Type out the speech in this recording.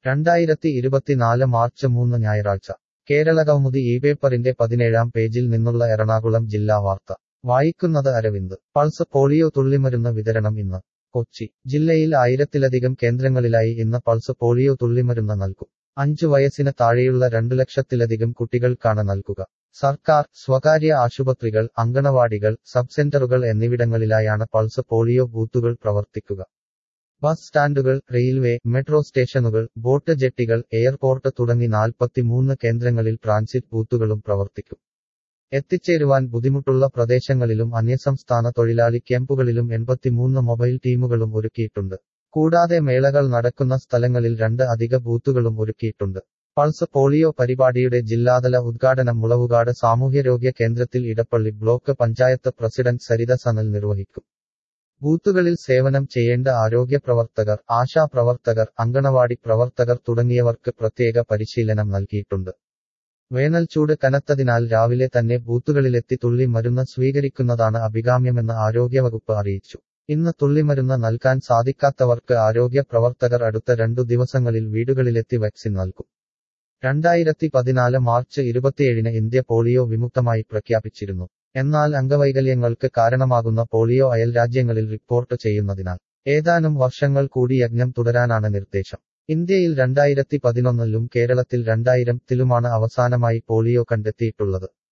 രണ്ടായിരത്തി ഇരുപത്തിനാല് മാർച്ച് മൂന്ന് ഞായറാഴ്ച കേരള കൗമുദി ഈ പേപ്പറിന്റെ പതിനേഴാം പേജിൽ നിന്നുള്ള എറണാകുളം ജില്ലാ വാർത്ത വായിക്കുന്നത് അരവിന്ദ് പൾസ് പോളിയോ തുള്ളിമരുന്ന് വിതരണം ഇന്ന് കൊച്ചി ജില്ലയിൽ ആയിരത്തിലധികം കേന്ദ്രങ്ങളിലായി ഇന്ന് പൾസ് പോളിയോ തുള്ളിമരുന്ന് നൽകും അഞ്ചു വയസ്സിന് താഴെയുള്ള രണ്ടു ലക്ഷത്തിലധികം കുട്ടികൾക്കാണ് നൽകുക സർക്കാർ സ്വകാര്യ ആശുപത്രികൾ അങ്കണവാടികൾ സബ് സെന്ററുകൾ എന്നിവിടങ്ങളിലായാണ് പൾസ് പോളിയോ ബൂത്തുകൾ പ്രവർത്തിക്കുക ബസ് സ്റ്റാൻഡുകൾ റെയിൽവേ മെട്രോ സ്റ്റേഷനുകൾ ബോട്ട് ജെട്ടികൾ എയർപോർട്ട് തുടങ്ങി നാൽപ്പത്തിമൂന്ന് കേന്ദ്രങ്ങളിൽ ട്രാൻസിറ്റ് ബൂത്തുകളും പ്രവർത്തിക്കും എത്തിച്ചേരുവാൻ ബുദ്ധിമുട്ടുള്ള പ്രദേശങ്ങളിലും അന്യസംസ്ഥാന തൊഴിലാളി ക്യാമ്പുകളിലും എൺപത്തിമൂന്ന് മൊബൈൽ ടീമുകളും ഒരുക്കിയിട്ടുണ്ട് കൂടാതെ മേളകൾ നടക്കുന്ന സ്ഥലങ്ങളിൽ രണ്ട് അധിക ബൂത്തുകളും ഒരുക്കിയിട്ടുണ്ട് പൾസ് പോളിയോ പരിപാടിയുടെ ജില്ലാതല ഉദ്ഘാടനം മുളവുകാട് സാമൂഹ്യരോഗ്യ കേന്ദ്രത്തിൽ ഇടപ്പള്ളി ബ്ലോക്ക് പഞ്ചായത്ത് പ്രസിഡന്റ് സരിത സനൽ നിർവഹിക്കും ബൂത്തുകളിൽ സേവനം ചെയ്യേണ്ട ആരോഗ്യ പ്രവർത്തകർ ആശാ പ്രവർത്തകർ അങ്കണവാടി പ്രവർത്തകർ തുടങ്ങിയവർക്ക് പ്രത്യേക പരിശീലനം നൽകിയിട്ടുണ്ട് വേനൽച്ചൂട് കനത്തതിനാൽ രാവിലെ തന്നെ ബൂത്തുകളിലെത്തി തുള്ളി മരുന്ന് സ്വീകരിക്കുന്നതാണ് അഭികാമ്യമെന്ന് ആരോഗ്യവകുപ്പ് അറിയിച്ചു ഇന്ന് തുള്ളിമരുന്ന് നൽകാൻ സാധിക്കാത്തവർക്ക് ആരോഗ്യ പ്രവർത്തകർ അടുത്ത രണ്ടു ദിവസങ്ങളിൽ വീടുകളിലെത്തി വാക്സിൻ നൽകും രണ്ടായിരത്തി പതിനാല് മാർച്ച് ഇരുപത്തിയേഴിന് ഇന്ത്യ പോളിയോ വിമുക്തമായി പ്രഖ്യാപിച്ചിരുന്നു എന്നാൽ അംഗവൈകല്യങ്ങൾക്ക് കാരണമാകുന്ന പോളിയോ അയൽ രാജ്യങ്ങളിൽ റിപ്പോർട്ട് ചെയ്യുന്നതിനാൽ ഏതാനും വർഷങ്ങൾ കൂടി യജ്ഞം തുടരാനാണ് നിർദ്ദേശം ഇന്ത്യയിൽ രണ്ടായിരത്തി പതിനൊന്നിലും കേരളത്തിൽ രണ്ടായിരത്തിലുമാണ് അവസാനമായി പോളിയോ കണ്ടെത്തിയിട്ടുള്ളത്